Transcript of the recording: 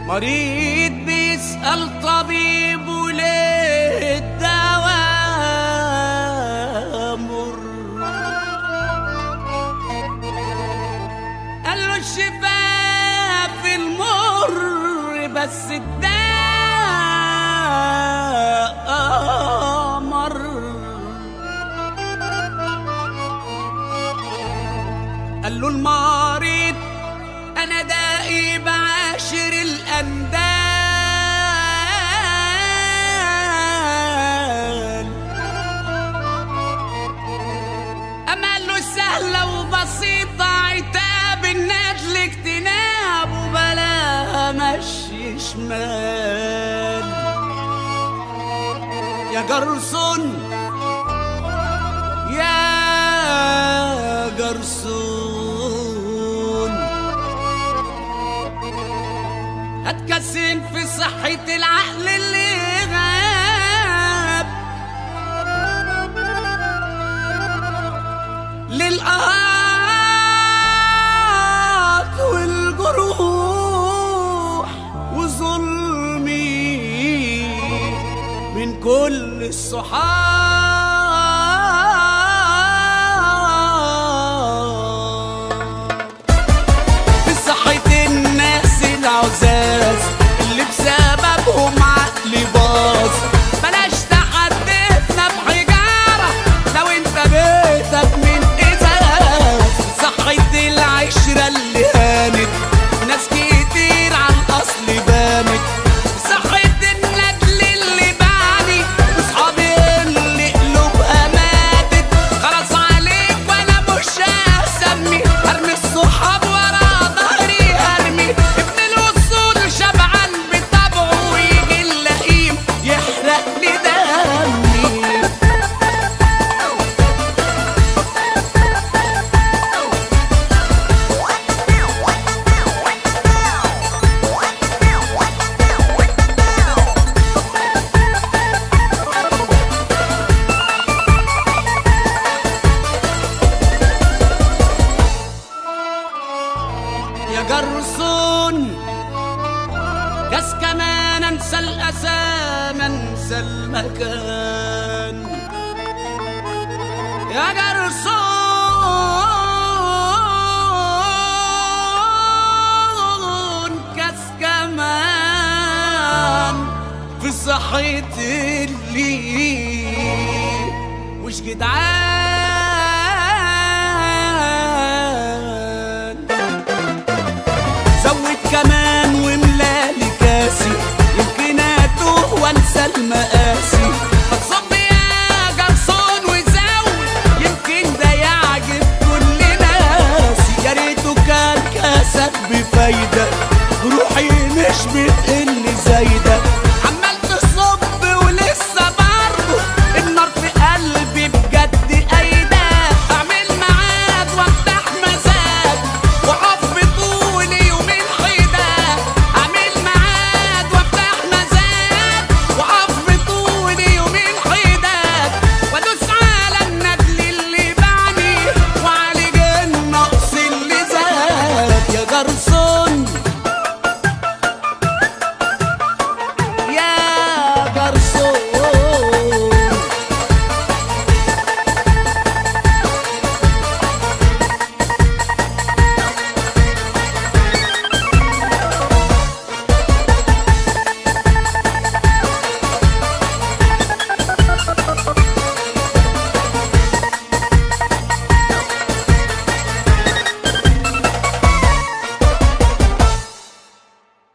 مريض بيسأل طبيبه ليه الدواء مر قال له الشفاء في المر بس الداء مر قال له المريض انا دائي بعاشر الاندال اما قال له سهله وبسيطه عتاب الندل اجتناب وبلا مشي شمال يا جرسون يا جرسون هتكسن في صحة العقل اللي غاب للآهات والجروح وظلمي من كل الصحاب في صحة الناس العزاز اللي بسببهم عقلي باظ بلاش تحدثنا بحجارة لو انت بيتك من ازاز في صحة العشرة اللي هانت ناس كتير عن اصل بانت في صحة الندل اللي بعني واصحابي اللي قلوبها ماتت خلاص عليك وانا مش هسمي ارمي الصحاب ورا ظهري ارمي ابن الوصول شبعان بطبعه ويجي اللئيم يحرق لي دمي يا جرسون كاس كمان انسى الاسام انسى المكان يا جرسون كاس كمان في صحتي اللي وش جدعان زود كمان وملالي كاسي يمكن اتوه وانسى المقاسي فتصب يا جرسون وزود يمكن ده يعجب كل ناسي يا ريته كان كاسك بفايدة روحي مش بتقل زايدة عمال تصب ولسه برضه النار في قلبي بجد قايدة اعمل ميعاد وافتح مزاج وقف بطولي يومين حيدة اعمل ميعاد وافتح مزاج وقف بطولي يومين حيدة وادوس على الندل اللي بعني وعالج النقص اللي زاد يا جرسون